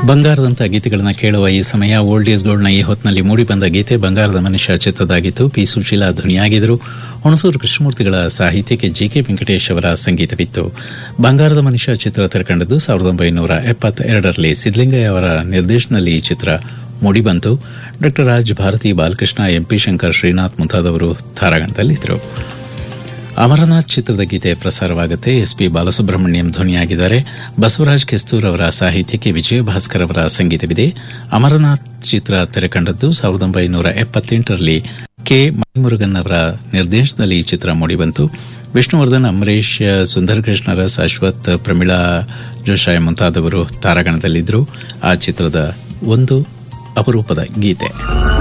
ಬಂಗಾರದಂಥ ಗೀತೆಗಳನ್ನು ಕೇಳುವ ಈ ಸಮಯ ಓಲ್ಡ್ ಈಸ್ ಗೋಲ್ಡ್ನ ಈ ಹೊತ್ತಿನಲ್ಲಿ ಮೂಡಿಬಂದ ಗೀತೆ ಬಂಗಾರದ ಮನುಷ್ಯ ಚಿತ್ರದಾಗಿತ್ತು ಪಿ ಸುಶೀಲಾ ಧ್ವನಿಯಾಗಿದ್ದರು ಹುಣಸೂರು ಕೃಷ್ಣಮೂರ್ತಿಗಳ ಸಾಹಿತ್ಯಕ್ಕೆ ಜಿ ಕೆ ವೆಂಕಟೇಶ್ ಅವರ ಸಂಗೀತವಿತ್ತು ಬಂಗಾರದ ಮನುಷ್ಯ ಚಿತ್ರ ತೆರೆಕಂಡದ್ದು ಸಾವಿರದ ಒಂಬೈನೂರ ಎಪ್ಪತ್ತೆರಡರಲ್ಲಿ ಸಿದ್ದಲಿಂಗಯ್ಯ ಅವರ ನಿರ್ದೇಶನದಲ್ಲಿ ಈ ಚಿತ್ರ ಮೂಡಿಬಂತು ಡಾ ರಾಜ್ ಭಾರತಿ ಬಾಲಕೃಷ್ಣ ಎಂಪಿ ಶಂಕರ್ ಶ್ರೀನಾಥ್ ಮುಂತಾದವರು ತಾರಾಗಣದಲ್ಲಿದ್ದರು ಅಮರನಾಥ್ ಚಿತ್ರದ ಗೀತೆ ಪ್ರಸಾರವಾಗುತ್ತೆ ಎಸ್ಪಿ ಬಾಲಸುಬ್ರಹ್ಮಣ್ಯಂ ಧ್ವನಿಯಾಗಿದ್ದಾರೆ ಬಸವರಾಜ್ ಕೆಸ್ತೂರ್ ಅವರ ಸಾಹಿತ್ಯಕ್ಕೆ ವಿಜಯ ಭಾಸ್ಕರ್ ಅವರ ಸಂಗೀತವಿದೆ ಅಮರನಾಥ್ ಚಿತ್ರ ತೆರೆಕಂಡದ್ದು ಸಾವಿರದ ಒಂಬೈನೂರ ಎಪ್ಪತ್ತೆಂಟರಲ್ಲಿ ಕೆ ಮಣಿಮುರುಗನ್ ಅವರ ನಿರ್ದೇಶನದಲ್ಲಿ ಈ ಚಿತ್ರ ಮೂಡಿಬಂತು ವಿಷ್ಣುವರ್ಧನ್ ಅಂಬರೀಶ್ ಸುಂದರ್ ಕೃಷ್ಣರಸ್ ಅಶ್ವಥ್ ಪ್ರಮೀಳಾ ಜೋಶಾಯ್ ಮುಂತಾದವರು ತಾರಾಗಣದಲ್ಲಿದ್ದರು ಆ ಚಿತ್ರದ ಒಂದು ಅಪರೂಪದ ಗೀತೆ